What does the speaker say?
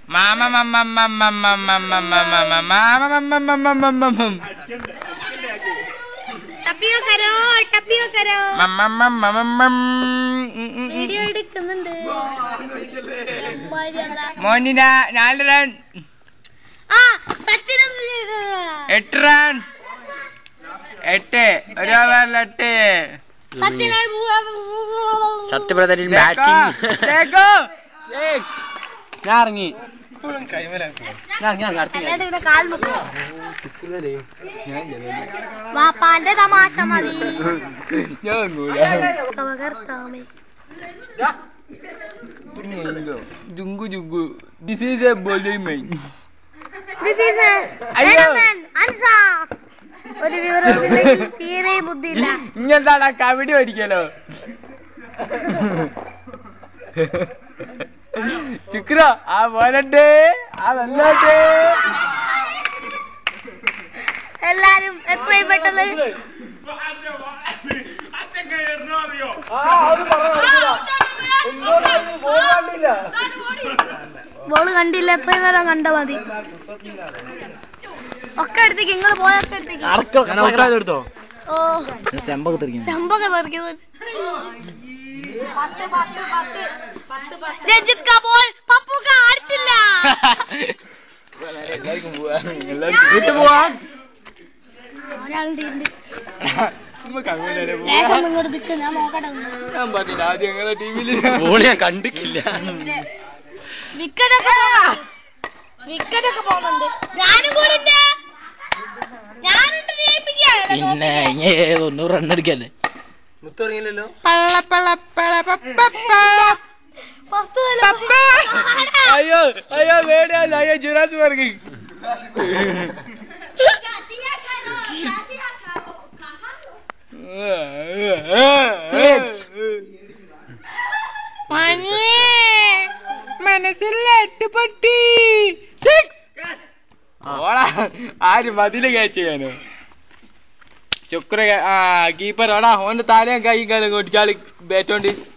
Mama മമ്മ മമ്മ മമ്മ മമ്മ മമ്മ mama മമ്മ മമ്മ മമ്മ മമ്മ ടപ്പിയോ കരോ ടപ്പിയോ കരോ മമ്മ മമ്മ മമ്മ ഉം, ഉം, ഉം. വീഡിയോ എടുക്കുന്നുണ്ട് മോനിന നാല് റൺ ആ സച്ചിനൊന്നും ചെയ്തോ എട്ട് റൺ എട്ട് ഒരു ഓവറിൽ എട്ട് സച്ചിൻ സത്യപ്രതനിൽ ലേക്കോ, ബാറ്റിംഗ് ലേക്കോ. Six. ഞാൻ ഇറങ്ങി ഞാൻ ഇറങ്ങി ഇറങ്ങി അടുത്ത അല്ലാണ്ട് ഇവിടെ കാൽ മുക്കോ വാപ്പാന്റെ തമാശ മതി ഞാൻ ഒന്നൂല. കവകർത്താമേ ജുങ്കു ജുങ്കു this is a bowling mine This is a അയ്യോ. gentleman, Ansaf. ഒരു വിവരമില്ലെങ്കിൽ തീരെ ബുദ്ധിയില്ല ഇങ്ങെന്താടാ കബഡി പഠിക്കലോ ചുക്ര ആ പോരട്ടെ ആ വന്നോട്ടെ എല്ലാരും എത്രയും പെട്ടെന്ന് ബോള് കണ്ടില്ല എത്രയും നേരം കണ്ട മതി ഒക്കെ എടുത്തേക്ക് നിങ്ങള് പോയൊക്കെ എടുത്തേക്ക് എടുത്തോ ഓ സ്റ്റമ്പൊക്കെ തെറിക്കുന്നു ചമ്പൊക്കെ തെറിക്കുന്നത് രഞ്ജിത്ത് കാ ബോൾ പപ്പു കാ അടിച്ചില്ല വീട്ടു പോവാം ഒരാളുടെ ഉണ്ട് നമുക്ക് അങ്ങോട്ട് വരെ പോവാം. ലേശം ഒന്ന് ഇങ്ങോട്ട് നിൽക്ക് ഞാൻ നോക്കട്ടെ ഒന്ന്. ഞാൻ പറഞ്ഞില്ല ആദ്യം ഞങ്ങളെ ടീമില് ബോൾ ഞാൻ കണ്ടിട്ടില്ല വിക്കറ്റ് ഒക്കെ വിക്കറ്റ് ഒക്കെ പോകുന്നുണ്ട് ഞാനും കൂടി ഉണ്ട് ഞാനുണ്ട് ജയിപ്പിക്കാൻ പിന്നെ ഇനി തൊണ്ണൂറ് റൺ അടിക്കല്ലേ മുത്തുറങ്ങിയില്ലല്ലോ പള്ള പള്ള പള്ള പപ്പ പത്ത് വല്ല അയ്യോ അയ്യോ വേടിയല്ല അയ്യോ ജുരാസ് വർഗ് മനസ്സിൽ എട്ടുപൊട്ടി സിക്സ് ഓടാ ആര് മതില് കയച്ചു ഞാന് ചുക്ര ആ കീപ്പർ ഓടാ ഓന്റെ താലയും കൈ കാലം കൊട്ടിച്ചാളി ബാറ്റോണ്ട്